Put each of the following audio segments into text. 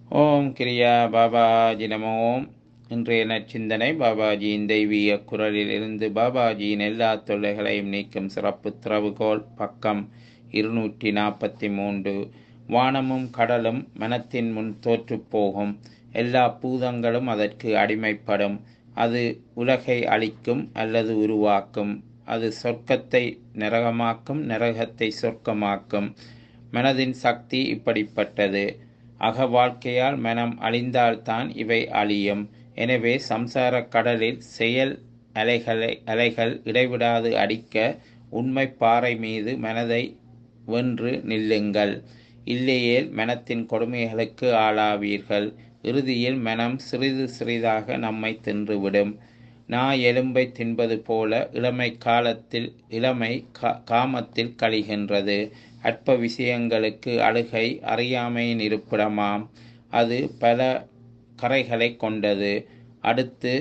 ஓம் கிரியா பாபாஜி நம ஓம் இன்றைய நற்சிந்தனை பாபாஜியின் தெய்வீக குரலில் இருந்து பாபாஜியின் எல்லா தொல்லைகளையும் நீக்கும் சிறப்பு திறவுகோல் பக்கம் இருநூற்றி நாற்பத்தி மூன்று வானமும் கடலும் மனத்தின் முன் தோற்றுப் போகும் எல்லா பூதங்களும் அதற்கு அடிமைப்படும் அது உலகை அழிக்கும் அல்லது உருவாக்கும் அது சொர்க்கத்தை நரகமாக்கும் நரகத்தை சொர்க்கமாக்கும் மனதின் சக்தி இப்படிப்பட்டது அக வாழ்க்கையால் மனம் அழிந்தால்தான் இவை அழியும் எனவே சம்சார கடலில் செயல் அலைகளை அலைகள் இடைவிடாது அடிக்க உண்மை பாறை மீது மனதை வென்று நில்லுங்கள் இல்லையேல் மனத்தின் கொடுமைகளுக்கு ஆளாவீர்கள் இறுதியில் மனம் சிறிது சிறிதாக நம்மை தின்றுவிடும் நாய் எலும்பை தின்பது போல இளமை காலத்தில் இளமை காமத்தில் கழிகின்றது அற்ப விஷயங்களுக்கு அழுகை அறியாமையின் இருப்பிடமாம் அது பல கரைகளை கொண்டது அடுத்து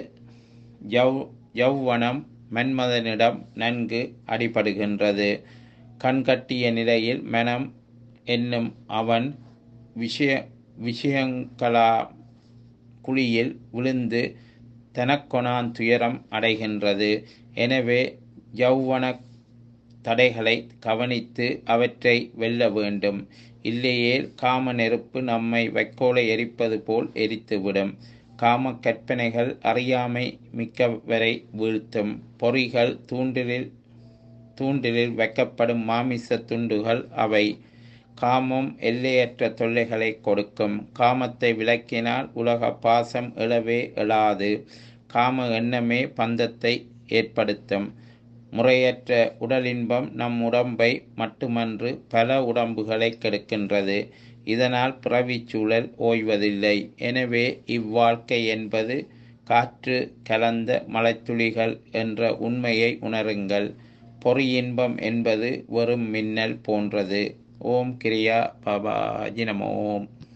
யவ் யௌவனம் மன்மதனிடம் நன்கு அடிபடுகின்றது கண்கட்டிய நிலையில் மனம் என்னும் அவன் விஷய விஷயங்களா குழியில் விழுந்து தனக்கொணான் துயரம் அடைகின்றது எனவே யௌவன தடைகளை கவனித்து அவற்றை வெல்ல வேண்டும் இல்லையே காம நெருப்பு நம்மை வைக்கோலை எரிப்பது போல் எரித்துவிடும் காம கற்பனைகள் அறியாமை மிக்கவரை வீழ்த்தும் பொறிகள் தூண்டிலில் தூண்டிலில் வைக்கப்படும் மாமிச துண்டுகள் அவை காமம் எல்லையற்ற தொல்லைகளை கொடுக்கும் காமத்தை விளக்கினால் உலக பாசம் எழவே எழாது காம எண்ணமே பந்தத்தை ஏற்படுத்தும் முறையற்ற உடலின்பம் நம் உடம்பை மட்டுமன்று பல உடம்புகளை கெடுக்கின்றது இதனால் பிறவிச் சூழல் ஓய்வதில்லை எனவே இவ்வாழ்க்கை என்பது காற்று கலந்த மலைத்துளிகள் என்ற உண்மையை உணருங்கள் பொறியின்பம் என்பது வெறும் மின்னல் போன்றது ஓம் கிரியா பாபாஜி நம ஓம்